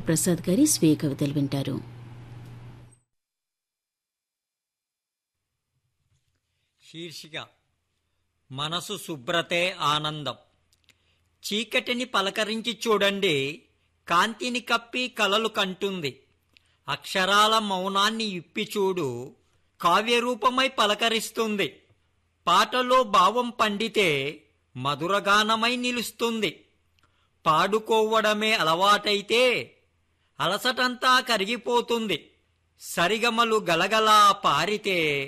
ప్రసాద్ గారి స్వీయ కవితలు వింటారు శీర్షిక మనసు శుభ్రతే ఆనందం చీకటిని పలకరించి చూడండి కాంతిని కప్పి కలలు కంటుంది అక్షరాల మౌనాన్ని ఇప్పి చూడు కావ్యరూపమై పలకరిస్తుంది పాటలో భావం పండితే మధురగానమై నిలుస్తుంది పాడుకోవడమే అలవాటైతే అలసటంతా కరిగిపోతుంది సరిగమలు గలగలా పారితే